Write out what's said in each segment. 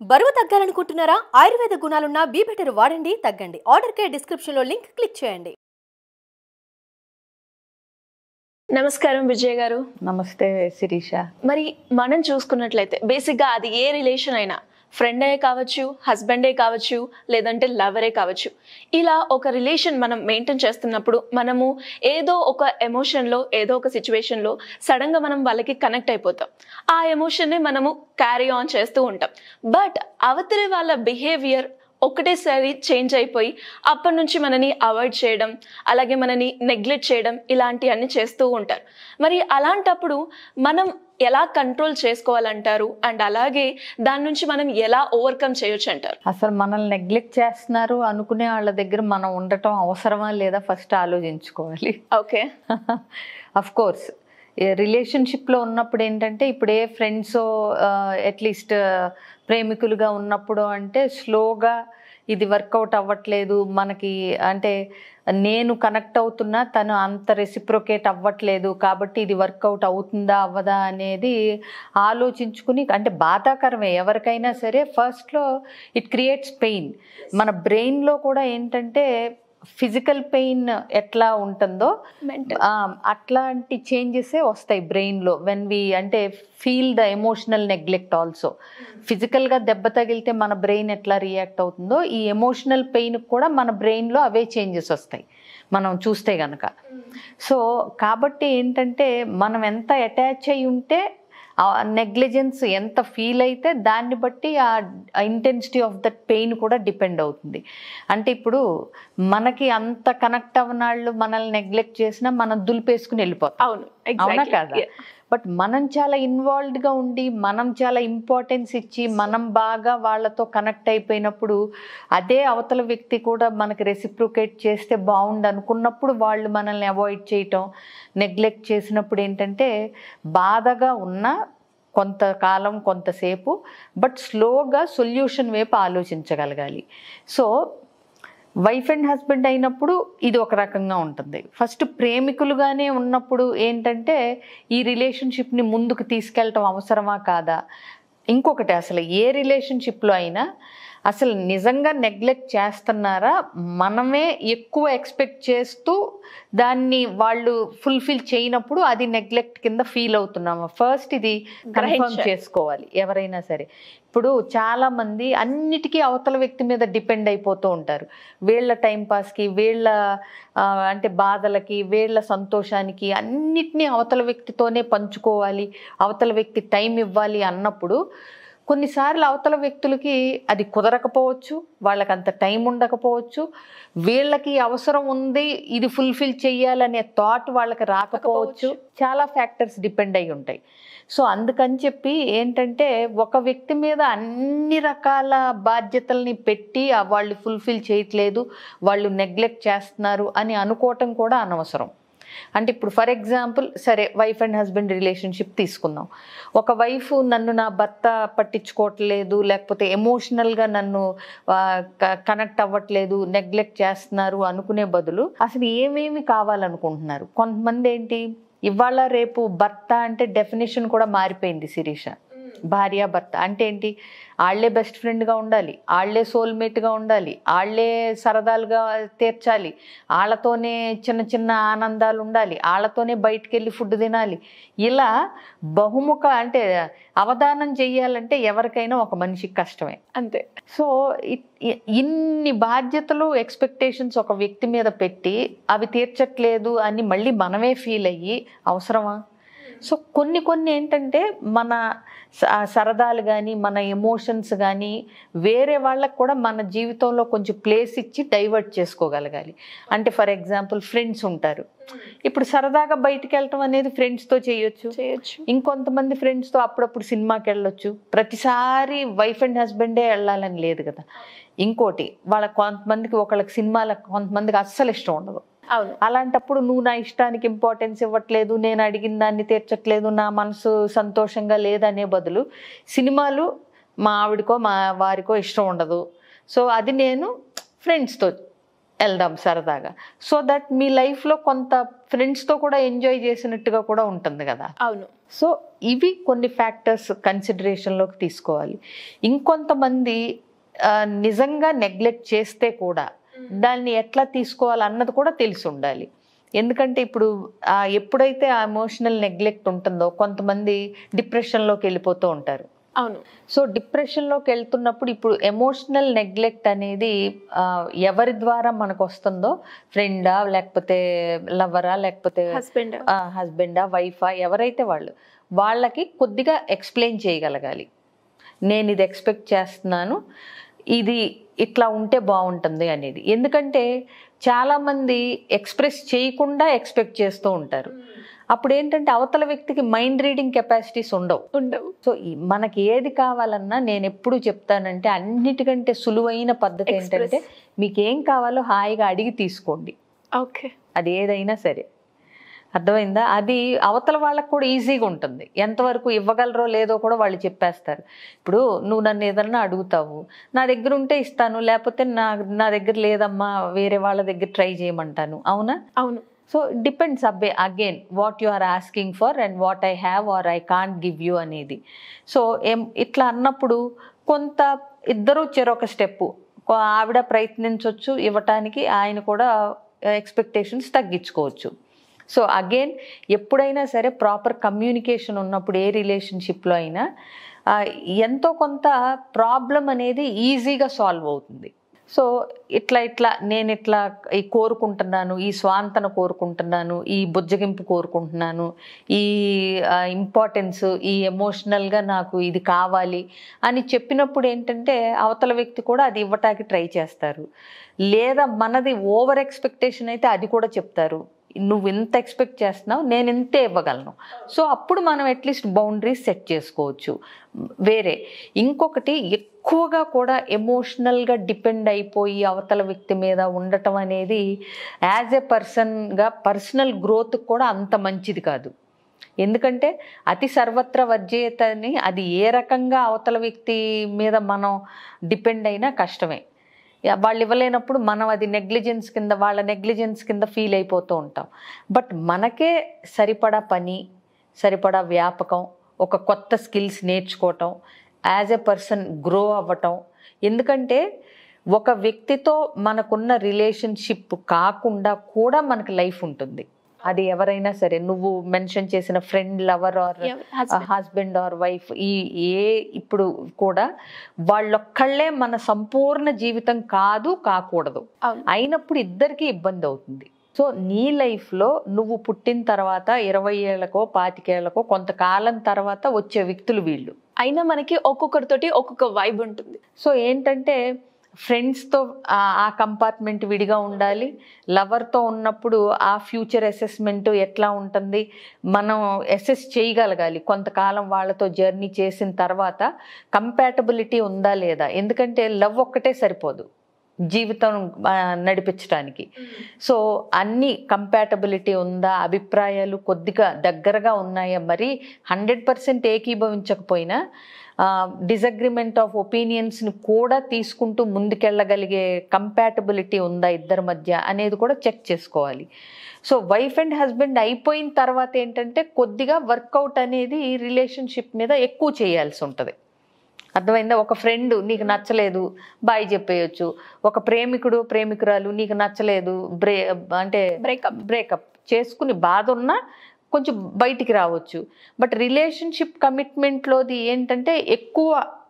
బరువు తగ్గాలనుకుంటున్నారా ఆయుర్వేద గుణాలున్న బీ బెటర్ వాడండి తగ్గండి ఆర్డర్ కే డిస్క్రిప్షన్ లో లింక్ క్లిక్ చేయండి నమస్కారం విజయ్ గారు నమస్తే శిరీష మరి మనం చూసుకున్నట్లయితే బేసిక్గా అది ఏ రిలేషన్ అయినా ఫ్రెండే కావచ్చు హస్బెండే కావచ్చు లేదంటే లవరే కావచ్చు ఇలా ఒక రిలేషన్ మనం మెయింటైన్ చేస్తున్నప్పుడు మనము ఏదో ఒక ఎమోషన్లో ఏదో ఒక సిచ్యువేషన్లో సడన్గా మనం వాళ్ళకి కనెక్ట్ అయిపోతాం ఆ ఎమోషన్ని మనము క్యారీ ఆన్ చేస్తూ ఉంటాం బట్ అవతలి వాళ్ళ బిహేవియర్ ఒకటేసారి చేంజ్ అయిపోయి అప్పటి నుంచి మనని అవాయిడ్ చేయడం అలాగే మనని నెగ్లెక్ట్ చేయడం ఇలాంటివన్నీ చేస్తూ ఉంటారు మరి అలాంటప్పుడు మనం ఎలా కంట్రోల్ చేసుకోవాలంటారు అండ్ అలాగే దాని నుంచి మనం ఎలా ఓవర్కమ్ చేయొచ్చు అంటారు అసలు మనల్ని నెగ్లెక్ట్ చేస్తున్నారు అనుకునే వాళ్ళ దగ్గర మనం ఉండటం అవసరమా లేదా ఫస్ట్ ఆలోచించుకోవాలి ఓకే అఫ్ కోర్స్ రిలేషన్షిప్లో ఉన్నప్పుడు ఏంటంటే ఇప్పుడు ఏ ఫ్రెండ్స్ అట్లీస్ట్ ప్రేమికులుగా ఉన్నప్పుడు అంటే స్లోగా ఇది వర్కౌట్ అవ్వట్లేదు మనకి అంటే నేను కనెక్ట్ అవుతున్నా తను అంత రెసిప్రొకేట్ అవ్వట్లేదు కాబట్టి ఇది వర్కౌట్ అవుతుందా అవ్వదా అనేది ఆలోచించుకుని అంటే బాధాకరమే ఎవరికైనా సరే ఫస్ట్లో ఇట్ క్రియేట్స్ పెయిన్ మన బ్రెయిన్లో కూడా ఏంటంటే ఫిజికల్ పెయిన్ ఎట్లా ఉంటుందో Mental. ఆ, అట్లాంటి చేంజెసే వస్తాయి బ్రెయిన్లో వెన్ వి అంటే feel the emotional neglect also ఫిజికల్గా దెబ్బ తగిలితే మన బ్రెయిన్ ఎట్లా రియాక్ట్ అవుతుందో ఈ ఎమోషనల్ పెయిన్ కూడా మన బ్రెయిన్లో అవే చేంజెస్ వస్తాయి మనం చూస్తే గనక సో కాబట్టి ఏంటంటే మనం ఎంత అటాచ్ అయి ఉంటే నెగ్లిజెన్స్ ఎంత ఫీల్ అయితే దాన్ని బట్టి ఆ ఇంటెన్సిటీ ఆఫ్ దట్ పెయిన్ కూడా డిపెండ్ అవుతుంది అంటే ఇప్పుడు మనకి అంత కనెక్ట్ అవ్వనాళ్ళు మనల్ని నెగ్లెక్ట్ చేసినా మనం దులిపేసుకుని వెళ్ళిపోతాం అవును అవునా exactly. కాదా Yeah. బట్ మనం చాలా ఇన్వాల్వ్డ్గా ఉండి మనం చాలా ఇంపార్టెన్స్ ఇచ్చి మనం బాగా వాళ్ళతో కనెక్ట్ అయిపోయినప్పుడు అదే అవతల వ్యక్తి కూడా మనకి రెసిప్రికేట్ చేస్తే బాగుండు అనుకున్నప్పుడు వాళ్ళు మనల్ని అవాయిడ్ చేయటం నెగ్లెక్ట్ చేసినప్పుడు ఏంటంటే బాధగా ఉన్న కొంతకాలం కొంతసేపు బట్ స్లోగా సొల్యూషన్ వైపు ఆలోచించగలగాలి సో వైఫ్ అండ్ హస్బెండ్ అయినప్పుడు ఇది ఒక రకంగా ఉంటుంది ఫస్ట్ ప్రేమికులుగానే ఉన్నప్పుడు ఏంటంటే ఈ రిలేషన్షిప్ని ముందుకు తీసుకెళ్ళటం అవసరమా కాదా ఇంకొకటి అసలు ఏ రిలేషన్షిప్లో అయినా అసలు నిజంగా నెగ్లెక్ట్ చేస్తున్నారా మనమే ఎక్కువ ఎక్స్పెక్ట్ చేస్తూ దాన్ని వాళ్ళు ఫుల్ఫిల్ చేయనప్పుడు అది నెగ్లెక్ట్ కింద ఫీల్ అవుతున్నాము ఫస్ట్ ఇది కన్ఫర్మ్ గ్రహించాలి. చేసుకోవాలి ఎవరైనా సరే ఇప్పుడు చాలా మంది అన్నిటికీ అవతల వ్యక్తి మీద డిపెండ్ అయిపోతూ ఉంటారు వీళ్ళ టైంపాస్కి వీళ్ళ ఆ, అంటే బాధలకి వీళ్ళ సంతోషానికి అన్నిటినీ అవతల వ్యక్తితోనే పంచుకోవాలి అవతల వ్యక్తి టైం ఇవ్వాలి అన్నప్పుడు కొన్నిసార్లు అవతల వ్యక్తులకి అది కుదరకపోవచ్చు వాళ్ళకి అంత టైం ఉండకపోవచ్చు వీళ్ళకి అవసరం ఉంది ఇది ఫుల్ఫిల్ చేయాలనే థాట్ వాళ్ళకి రాకపోవచ్చు చాలా ఫ్యాక్టర్స్ డిపెండ్ అయి ఉంటాయి సో అందుకని చెప్పి ఏంటంటే ఒక వ్యక్తి మీద అన్ని రకాల బాధ్యతల్ని పెట్టి ఆ వాళ్ళు ఫుల్ఫిల్ చేయట్లేదు వాళ్ళు నెగ్లెక్ట్ చేస్తున్నారు అని అనుకోవటం కూడా అనవసరం అంటే ఇప్పుడు ఫర్ ఎగ్జాంపుల్ సరే వైఫ్ అండ్ హస్బెండ్ రిలేషన్షిప్ తీసుకుందాం ఒక వైఫ్ నన్ను నా భర్త పట్టించుకోవట్లేదు లేకపోతే ఎమోషనల్గా నన్ను కనెక్ట్ అవ్వట్లేదు నెగ్లెక్ట్ చేస్తున్నారు అనుకునే బదులు అసలు ఏమేమి కావాలనుకుంటున్నారు కొంతమంది ఏంటి ఇవాళ రేపు భర్త అంటే డెఫినేషన్ కూడా మారిపోయింది శిరీష భార్య భర్త అంటే ఏంటి వాళ్ళే బెస్ట్ ఫ్రెండ్గా ఉండాలి వాళ్ళే సోల్మేట్గా ఉండాలి వాళ్ళే సరదాలుగా తీర్చాలి వాళ్ళతోనే చిన్న చిన్న ఆనందాలు ఉండాలి వాళ్ళతోనే బయటికి వెళ్ళి ఫుడ్ తినాలి ఇలా బహుముఖ అంటే అవధానం చెయ్యాలంటే ఎవరికైనా ఒక మనిషికి కష్టమే అంతే సో ఇ- ఇ- ఇన్ని బాధ్యతలు ఎక్స్పెక్టేషన్స్ ఒక వ్యక్తి మీద పెట్టి అవి తీర్చట్లేదు అని మళ్ళీ మనమే ఫీల్ అయ్యి అవసరమా సో కొన్ని కొన్ని ఏంటంటే మన స- సరదాలు కానీ మన ఎమోషన్స్ కానీ వేరే వాళ్ళకు కూడా మన జీవితంలో కొంచెం ప్లేస్ ఇచ్చి డైవర్ట్ చేసుకోగలగాలి అంటే ఫర్ ఎగ్జాంపుల్ ఫ్రెండ్స్ ఉంటారు ఇప్పుడు సరదాగా బయటికి వెళ్ళటం అనేది ఫ్రెండ్స్తో చేయొచ్చు చేయొచ్చు ఇంకొంతమంది ఫ్రెండ్స్తో అప్పుడప్పుడు సినిమాకి వెళ్ళొచ్చు ప్రతిసారి వైఫ్ అండ్ హస్బెండే వెళ్ళాలని లేదు కదా ఇంకోటి వాళ్ళ కొంతమందికి ఒకళ్ళకి సినిమాలకు కొంతమందికి అస్సలు ఇష్టం ఉండదు అవును అలాంటప్పుడు నువ్వు నా ఇష్టానికి ఇంపార్టెన్స్ ఇవ్వట్లేదు నేను అడిగిన దాన్ని తీర్చట్లేదు నా మనసు సంతోషంగా లేదనే బదులు సినిమాలు మా ఆవిడకో మా వారికో ఇష్టం ఉండదు సో అది నేను ఫ్రెండ్స్తో వెళ్దాం సరదాగా సో దట్ మీ లైఫ్లో కొంత ఫ్రెండ్స్తో కూడా ఎంజాయ్ చేసినట్టుగా కూడా ఉంటుంది కదా అవును సో ఇవి కొన్ని ఫ్యాక్టర్స్ కన్సిడరేషన్లోకి తీసుకోవాలి ఇంకొంతమంది ఆ, నిజంగా నెగ్లెక్ట్ చేస్తే కూడా దాన్ని ఎట్లా తీసుకోవాలి అన్నది కూడా తెలిసి ఉండాలి ఎందుకంటే ఇప్పుడు ఆ, ఎప్పుడైతే ఆ ఎమోషనల్ నెగ్లెక్ట్ ఉంటుందో కొంతమంది డిప్రెషన్లోకి వెళ్ళిపోతూ ఉంటారు అవును సో డిప్రెషన్లోకి వెళ్తున్నప్పుడు ఇప్పుడు ఎమోషనల్ నెగ్లెక్ట్ అనేది ఆ, ఎవరి ద్వారా మనకు వస్తుందో ఫ్రెండా లేకపోతే లవరా లేకపోతే హస్బెండ్ హస్బెండా వైఫా ఎవరైతే వాళ్ళు వాళ్ళకి కొద్దిగా ఎక్స్ప్లెయిన్ చేయగలగాలి నేను ఇది ఎక్స్పెక్ట్ చేస్తున్నాను ఇది ఇట్లా ఉంటే బాగుంటుంది అనేది ఎందుకంటే చాలామంది ఎక్స్ప్రెస్ చేయకుండా ఎక్స్పెక్ట్ చేస్తూ ఉంటారు అప్పుడు ఏంటంటే అవతల వ్యక్తికి మైండ్ రీడింగ్ కెపాసిటీస్ ఉండవు ఉండవు సో ఈ- మనకి ఏది కావాలన్నా నేను ఎప్పుడు చెప్తానంటే అన్నిటికంటే సులువైన పద్ధతి Express. ఏంటంటే మీకు ఏం కావాలో హాయిగా అడిగి తీసుకోండి ఓకే అది ఏదైనా సరే అర్థమైందా అది అవతల వాళ్ళకు కూడా ఈజీగా ఉంటుంది ఎంతవరకు ఇవ్వగలరో లేదో కూడా వాళ్ళు చెప్పేస్తారు ఇప్పుడు నువ్వు నన్ను ఏదన్నా అడుగుతావు నా దగ్గర ఉంటే ఇస్తాను లేకపోతే నా నా దగ్గర లేదమ్మా వేరే వాళ్ళ దగ్గర ట్రై చేయమంటాను అవునా అవును సో డిపెండ్స్ అబ్బే again what you are asking for and what I have or I can't give you అనేది సో ఏం ఇట్లా అన్నప్పుడు కొంత ఇద్దరు చెరొక స్టెప్ ఆవిడ ప్రయత్నించవచ్చు ఇవ్వటానికి ఆయన కూడా ఎక్స్పెక్టేషన్స్ తగ్గించుకోవచ్చు సో అగైన్ ఎప్పుడైనా సరే ప్రాపర్ కమ్యూనికేషన్ ఉన్నప్పుడు ఏ రిలేషన్షిప్లో అయినా ఆ, ఎంతో కొంత ప్రాబ్లం అనేది ఈజీగా సాల్వ్ అవుతుంది సో ఇట్లా ఇట్లా నేను ఇట్లా ఈ కోరుకుంటున్నాను ఈ స్వాంతన కోరుకుంటున్నాను ఈ బుజ్జగింపు కోరుకుంటున్నాను ఈ ఇంపార్టెన్స్ ఈ ఎమోషనల్గా నాకు ఇది కావాలి అని చెప్పినప్పుడు ఏంటంటే అవతల వ్యక్తి కూడా అది ఇవ్వటానికి ట్రై చేస్తారు లేదా మనది ఓవర్ ఎక్స్పెక్టేషన్ అయితే అది కూడా చెప్తారు నువ్వు ఎంత ఎక్స్పెక్ట్ చేస్తున్నావు నేను ఇంతే ఇవ్వగలను సో అప్పుడు మనం అట్లీస్ట్ బౌండరీస్ సెట్ చేసుకోవచ్చు వేరే ఇంకొకటి ఎక్కువగా కూడా ఎమోషనల్గా డిపెండ్ అయిపోయి అవతల వ్యక్తి మీద ఉండటం అనేది యాజ్ ఎ పర్సన్గా పర్సనల్ గ్రోత్ కూడా అంత మంచిది కాదు ఎందుకంటే అతి సర్వత్ర వర్జేత అని అది ఏ రకంగా అవతల వ్యక్తి మీద మనం డిపెండ్ అయినా కష్టమే యా, వాళ్ళు ఇవ్వలేనప్పుడు మనం అది నెగ్లిజెన్స్ కింద వాళ్ళ నెగ్లిజెన్స్ కింద ఫీల్ అయిపోతూ ఉంటాం బట్ మనకే సరిపడా పని సరిపడా వ్యాపకం ఒక కొత్త స్కిల్స్ నేర్చుకోవటం యాజ్ ఎ పర్సన్ గ్రో అవ్వటం ఎందుకంటే ఒక వ్యక్తితో మనకున్న రిలేషన్షిప్ కాకుండా కూడా మనకు లైఫ్ ఉంటుంది అది ఎవరైనా సరే నువ్వు మెన్షన్ చేసిన friend lover or husband. Husband or wife ఈ ఏ ఇప్పుడు కూడా వాళ్ళొక్కళ్ళే మన సంపూర్ణ జీవితం కాదు కాకూడదు అవును అయినప్పుడు ఇద్దరికి ఇబ్బంది అవుతుంది సో నీ లైఫ్లో నువ్వు పుట్టిన తర్వాత ఇరవై ఏళ్ళకో పాతికేళ్లకో కొంతకాలం తర్వాత వచ్చే వ్యక్తులు వీళ్ళు అయినా మనకి ఒక్కొక్కరితోటి ఒక్కొక్క వైబ్ ఉంటుంది సో ఏంటంటే ఫ్రెండ్స్తో ఆ కంపార్ట్మెంట్ విడిగా ఉండాలి లవర్తో ఉన్నప్పుడు ఆ ఫ్యూచర్ అసెస్మెంట్ ఎట్లా ఉంటుంది మనం అసెస్ చేయగలగాలి కొంతకాలం వాళ్ళతో జర్నీ చేసిన తర్వాత కంపాటబిలిటీ ఉందా లేదా ఎందుకంటే లవ్ ఒక్కటే సరిపోదు జీవితం ఆ, నడిపించడానికి సో అన్ని కంపాటబిలిటీ ఉందా అభిప్రాయాలు కొద్దిగా దగ్గరగా ఉన్నాయా మరి హండ్రెడ్ పర్సెంట్ ఏకీభవించకపోయినా డిసగ్రిమెంట్ ఆఫ్ ఒపీనియన్స్ని కూడా తీసుకుంటూ ముందుకెళ్ళగలిగే కంపాటబిలిటీ ఉందా ఇద్దరి మధ్య అనేది కూడా చెక్ చేసుకోవాలి సో వైఫ్ అండ్ హస్బెండ్ అయిపోయిన తర్వాత ఏంటంటే కొద్దిగా వర్కౌట్ అనేది రిలేషన్షిప్ మీద ఎక్కువ చేయాల్సి ఉంటుంది అర్థమైందా ఒక ఫ్రెండ్ నీకు నచ్చలేదు బాయ్ చెప్పేయచ్చు ఒక ప్రేమికుడు ప్రేమికురాలు నీకు నచ్చలేదు బ్రే అంటే బ్రేకప్ బ్రేకప్ చేసుకుని బాధ ఉన్నా కొంచెం బయటికి రావచ్చు బట్ రిలేషన్షిప్ కమిట్మెంట్లోది ఏంటంటే ఎక్కువ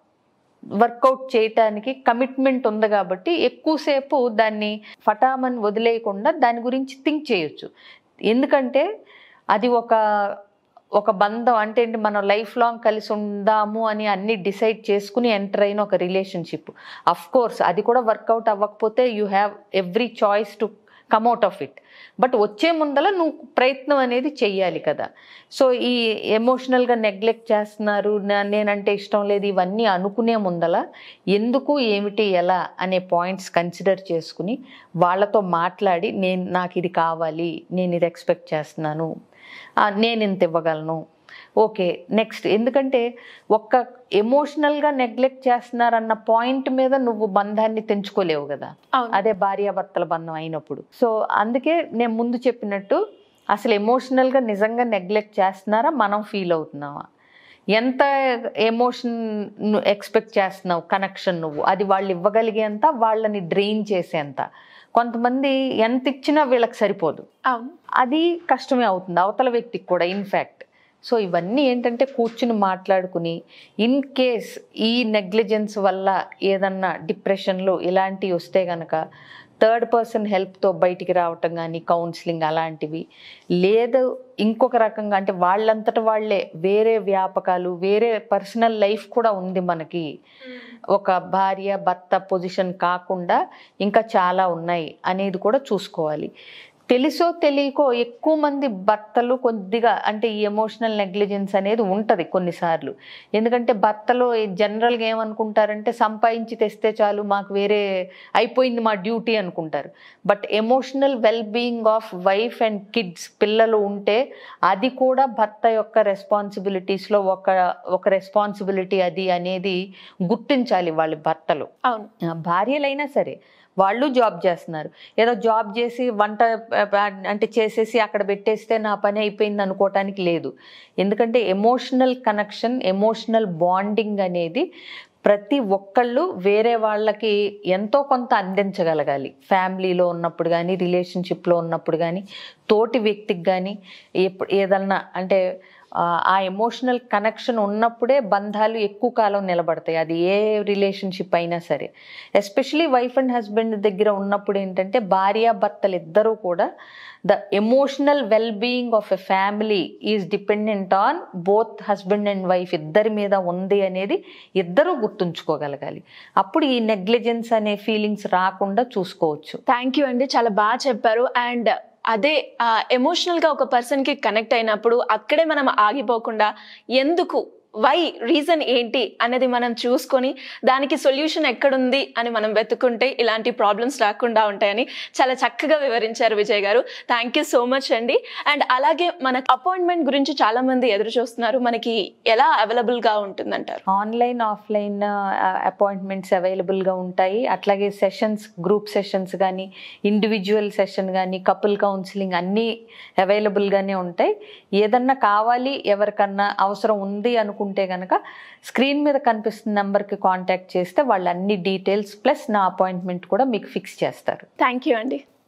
వర్కౌట్ చేయటానికి కమిట్మెంట్ ఉంది కాబట్టి ఎక్కువసేపు దాన్ని ఫటామని వదిలేయకుండా దాని గురించి థింక్ చేయొచ్చు ఎందుకంటే అది ఒక ఒక బంధం అంటే ఏంటి మనం లైఫ్ లాంగ్ కలిసి ఉందాము అని అన్ని డిసైడ్ చేసుకుని ఎంటర్ అయిన ఒక రిలేషన్షిప్ అఫ్ కోర్స్ అది కూడా వర్కౌట్ అవ్వకపోతే you have every choice to come out of it but వచ్చే ముందల నువ్వు ప్రయత్నం అనేది చెయ్యాలి కదా సో ఈ ఎమోషనల్గా నెగ్లెక్ట్ చేస్తున్నారు నా- నేనంటే ఇష్టం లేదు ఇవన్నీ అనుకునే ముందల ఎందుకు ఏమిటి ఎలా అనే పాయింట్స్ కన్సిడర్ చేసుకుని వాళ్ళతో మాట్లాడి నేను నాకు ఇది కావాలి నేను ఇది ఎక్స్పెక్ట్ చేస్తున్నాను ఆ, నేను ఇంత ఇవ్వగలను ఓకే నెక్స్ట్ ఎందుకంటే ఒక్క ఎమోషనల్గా నెగ్లెక్ట్ చేస్తున్నారన్న పాయింట్ మీద నువ్వు బంధాన్ని తెంచుకోలేవు కదా అవును అదే భార్యాభర్తల బంధం అయినప్పుడు సో అందుకే నేను ముందు చెప్పినట్టు అసలు ఎమోషనల్గా నిజంగా నెగ్లెక్ట్ చేస్తున్నారా మనం ఫీల్ అవుతున్నావా ఎంత ఎమోషన్ ఎక్స్పెక్ట్ చేస్తున్నావు కనెక్షన్ నువ్వు అది వాళ్ళు ఇవ్వగలిగేంత వాళ్ళని డ్రెయిన్ చేసేంత కొంతమంది ఎంత ఇచ్చినా వీళ్ళకి సరిపోదు అవును అది కష్టమే అవుతుంది అవతల వ్యక్తికి కూడా ఇన్ఫ్యాక్ట్ సో ఇవన్నీ ఏంటంటే కూర్చుని మాట్లాడుకుని ఇన్ కేస్ ఈ నెగ్లిజెన్స్ వల్ల ఏదన్నా డిప్రెషన్లు ఇలాంటివి వస్తే కనుక థర్డ్ పర్సన్ హెల్ప్తో బయటికి రావటం కానీ కౌన్సిలింగ్ అలాంటివి లేదు ఇంకొక రకంగా అంటే వాళ్ళంతట వాళ్ళే వేరే వ్యాపకాలు వేరే పర్సనల్ లైఫ్ కూడా ఉంది మనకి ఒక భార్య భర్త పొజిషన్ కాకుండా ఇంకా చాలా ఉన్నాయి అనేది కూడా చూసుకోవాలి తెలుసో తెలియకో ఎక్కువ మంది భర్తలు కొద్దిగా అంటే ఈ ఎమోషనల్ నెగ్లిజెన్స్ అనేది ఉంటుంది కొన్నిసార్లు ఎందుకంటే భర్తలు జనరల్గా ఏమనుకుంటారంటే సంపాదించి తెస్తే చాలు మాకు వేరే అయిపోయింది మా డ్యూటీ అనుకుంటారు but emotional well being of wife and kids పిల్లలు ఉంటే అది కూడా భర్త యొక్క రెస్పాన్సిబిలిటీస్లో ఒక ఒక రెస్పాన్సిబిలిటీ అది అనేది గుర్తించాలి వాళ్ళ భర్తలు అవును ఆ, భార్యలైనా సరే వాళ్ళు జాబ్ చేస్తున్నారు ఏదో జాబ్ చేసి వంట ఆ, ఆ, అంటే చేసేసి అక్కడ పెట్టేస్తే నా పని అయిపోయింది అనుకోవటానికి లేదు ఎందుకంటే ఎమోషనల్ కనెక్షన్ ఎమోషనల్ బాండింగ్ అనేది ప్రతి ఒక్కళ్ళు వేరే వాళ్ళకి ఎంతో కొంత అందించగలగాలి ఫ్యామిలీలో ఉన్నప్పుడు కానీ రిలేషన్షిప్లో ఉన్నప్పుడు కానీ తోటి వ్యక్తికి కానీ ఎప్పుడు ఏదన్నా అంటే ఆ, ఆ ఎమోషనల్ కనెక్షన్ ఉన్నప్పుడే బంధాలు ఎక్కువ కాలం నిలబడతాయి అది ఏ రిలేషన్షిప్ అయినా సరే ఎస్పెషలీ వైఫ్ అండ్ హస్బెండ్ దగ్గర ఉన్నప్పుడు ఏంటంటే భార్యాభర్తలు ఇద్దరూ కూడా the emotional well being of a family is dependent on both husband and wife ఇద్దరి మీద ఉంది అనేది ఇద్దరూ గుర్తుంచుకోగలగాలి అప్పుడు ఈ నెగ్లిజెన్స్ అనే ఫీలింగ్స్ రాకుండా చూసుకోవచ్చు థ్యాంక్ యూ అండి చాలా బాగా చెప్పారు అండ్ అదే ఎమోషనల్గా ఒక పర్సన్కి కనెక్ట్ అయినప్పుడు అక్కడే మనం ఆగిపోకుండా ఎందుకు వై రీజన్ ఏంటి అనేది మనం చూసుకొని దానికి సొల్యూషన్ ఎక్కడుంది అని మనం వెతుకుంటే ఇలాంటి ప్రాబ్లమ్స్ రాకుండా ఉంటాయని చాలా చక్కగా వివరించారు విజయ్ గారు థ్యాంక్ యూ సో మచ్ అండి అండ్ అలాగే మన అపాయింట్మెంట్ గురించి చాలా మంది ఎదురు చూస్తున్నారు మనకి ఎలా అవైలబుల్గా ఉంటుందంటారు ఆన్లైన్ ఆఫ్లైన్ అపాయింట్మెంట్స్ అవైలబుల్గా ఉంటాయి అట్లాగే సెషన్స్ గ్రూప్ సెషన్స్ కానీ ఇండివిజువల్ సెషన్ కానీ కపుల్ కౌన్సిలింగ్ అన్నీ అవైలబుల్గానే ఉంటాయి ఏదన్నా కావాలి ఎవరికన్నా అవసరం ఉంది అనుకుంటే కనుక స్క్రీన్ మీద కనిపిస్తున్న నెంబర్కి కాంటాక్ట్ చేస్తే వాళ్ళు అన్ని డీటెయిల్స్ ప్లస్ నా అపాయింట్మెంట్ కూడా మీకు ఫిక్స్ చేస్తారు థ్యాంక్ యూ అండి